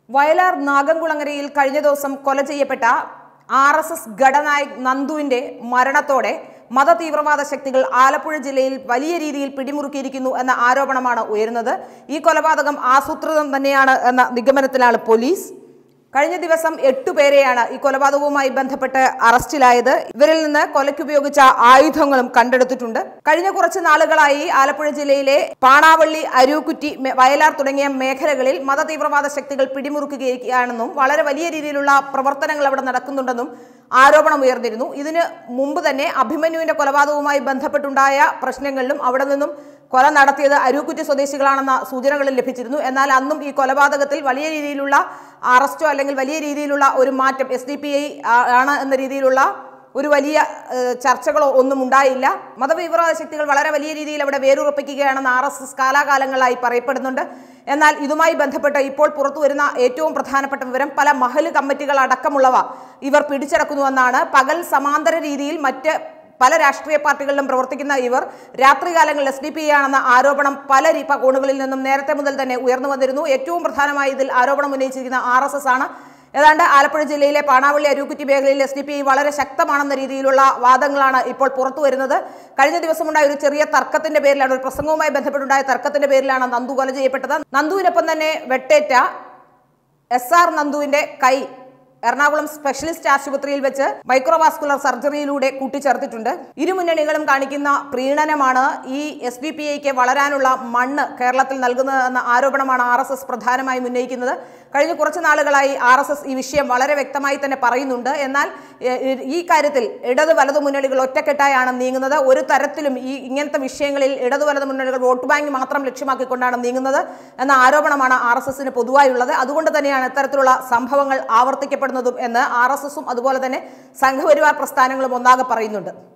വയലാർ നാഗംകുളങ്ങരയിൽ കഴിഞ്ഞ ദിവസം കൊല ചെയ്യപ്പെട്ട ആർ എസ് എസ് ഘടനായക് നന്ദുവിന്റെ മരണത്തോടെ മതതീവ്രവാദ ശക്തികൾ ആലപ്പുഴ ജില്ലയിൽ വലിയ രീതിയിൽ പിടിമുറുക്കിയിരിക്കുന്നു എന്ന ആരോപണമാണ് ഉയരുന്നത് ഈ കൊലപാതകം ആസൂത്രിതം തന്നെയാണ് എന്ന നിഗമനത്തിലാണ് പോലീസ് കഴിഞ്ഞ ദിവസം എട്ടു പേരെയാണ് ഈ കൊലപാതകവുമായി ബന്ധപ്പെട്ട് അറസ്റ്റിലായത് ഇവരിൽ നിന്ന് കൊലയ്ക്കുപയോഗിച്ച ആയുധങ്ങളും കണ്ടെടുത്തിട്ടുണ്ട് കഴിഞ്ഞ കുറച്ച് നാളുകളായി ആലപ്പുഴ ജില്ലയിലെ പാണാവള്ളി അരൂക്കുറ്റി മെ- വയലാർ തുടങ്ങിയ മേഖലകളിൽ മതതീവ്രവാദ ശക്തികൾ പിടിമുറുക്കുകയാണെന്നും വളരെ വലിയ രീതിയിലുള്ള പ്രവർത്തനങ്ങൾ അവിടെ നടക്കുന്നുണ്ടെന്നും ആരോപണം ഉയർന്നിരുന്നു ഇതിന് മുമ്പ് തന്നെ അഭിമന്യുവിന്റെ കൊലപാതകവുമായി ബന്ധപ്പെട്ടുണ്ടായ പ്രശ്നങ്ങളിലും അവിടെ നിന്നും കൊല നടത്തിയത് അരൂക്കുറ്റി സ്വദേശികളാണെന്ന സൂചനകളും ലഭിച്ചിരുന്നു എന്നാൽ അന്നും ഈ കൊലപാതകത്തിൽ വലിയ രീതിയിലുള്ള അറസ്റ്റോ അല്ലെങ്കിൽ വലിയ രീതിയിലുള്ള ഒരു മാറ്റം എസ് ഡി പി ഐ ആണ് എന്ന രീതിയിലുള്ള ഒരു വലിയ ഏഹ്, ചർച്ചകളോ ഒന്നും ഉണ്ടായില്ല മതതീവ്രവാദ ശക്തികൾ വളരെ വലിയ രീതിയിൽ അവിടെ വേരുറപ്പിക്കുകയാണെന്ന് ആർ എസ് എസ് കാലാകാലങ്ങളായി പറയപ്പെടുന്നുണ്ട് എന്നാൽ ഇതുമായി ബന്ധപ്പെട്ട് ഇപ്പോൾ പുറത്തു വരുന്ന ഏറ്റവും പ്രധാനപ്പെട്ട വിവരം പല മഹല് കമ്മിറ്റികൾ അടക്കമുള്ളവ ഇവർ പിടിച്ചെടുക്കുന്നുവെന്നാണ് പകൽ സമാന്തര രീതിയിൽ മറ്റ് പല രാഷ്ട്രീയ പാർട്ടികളിലും പ്രവർത്തിക്കുന്ന ഇവർ രാത്രികാലങ്ങളിൽ എസ് ഡി പി ആണെന്ന ആരോപണം പല രീ- കോണുകളിൽ നിന്നും നേരത്തെ മുതൽ തന്നെ ഉയർന്നു വന്നിരുന്നു ഏറ്റവും പ്രധാനമായി ഇതിൽ ആരോപണം ഉന്നയിച്ചിരിക്കുന്ന ആർ എസ് എസ് ആണ് ഏതാണ്ട് ആലപ്പുഴ ജില്ലയിലെ പാണാവള്ളി അരൂക്കുറ്റി മേഖലയിൽ എസ് ഡി പി ഐ വളരെ ശക്തമാണെന്ന രീതിയിലുള്ള വാദങ്ങളാണ് ഇപ്പോൾ പുറത്തു വരുന്നത് കഴിഞ്ഞ ദിവസമുണ്ടായ ഒരു ചെറിയ തർക്കത്തിന്റെ പേരിലാണ് ഒരു പ്രസംഗവുമായി ബന്ധപ്പെട്ടുണ്ടായ തർക്കത്തിന്റെ പേരിലാണ് നന്ദു കൊല ചെയ്യപ്പെട്ടത് നന്ദുവിനൊപ്പം തന്നെ വെട്ടേറ്റ എസ് ആർ നന്ദുവിന്റെ കൈ എറണാകുളം സ്പെഷ്യലിസ്റ്റ് ആശുപത്രിയിൽ വെച്ച് മൈക്രോവാസ്കുലർ സർജറിയിലൂടെ കൂട്ടിച്ചേർത്തിട്ടുണ്ട് ഇരുമുന്നണികളും കാണിക്കുന്ന പ്രീണനമാണ് ഈ എസ് ഡി പി ഐക്ക് വളരാനുള്ള മണ്ണ് കേരളത്തിൽ നൽകുന്നതെന്ന ആരോപണമാണ് ആർ എസ് എസ് പ്രധാനമായും ഉന്നയിക്കുന്നത് കഴിഞ്ഞ കുറച്ച് നാളുകളായി ആർ എസ് എസ് ഈ വിഷയം വളരെ വ്യക്തമായി തന്നെ പറയുന്നുണ്ട് എന്നാൽ എ, എ, ഈ കാര്യത്തിൽ ഇടത് വലതു മുന്നണികൾ ഒറ്റക്കെട്ടായാണ് നീങ്ങുന്നത് ഒരു തരത്തിലും ഈ ഇങ്ങനത്തെ വിഷയങ്ങളിൽ ഇടതു വലതു മുന്നണികൾ വോട്ട് ബാങ്ക് മാത്രം ലക്ഷ്യമാക്കിക്കൊണ്ടാണ് നീങ്ങുന്നത് എന്ന ആരോപണമാണ് ആർ എസ് എസിന് പൊതുവായുള്ളത് അതുകൊണ്ട് തന്നെയാണ് ഇത്തരത്തിലുള്ള സംഭവങ്ങൾ ആവർത്തിക്കപ്പെടുന്നതും എന്ന് ആർ എസ് എസും അതുപോലെ തന്നെ സംഘപരിവാർ പ്രസ്ഥാനങ്ങളും ഒന്നാകെ പറയുന്നുണ്ട്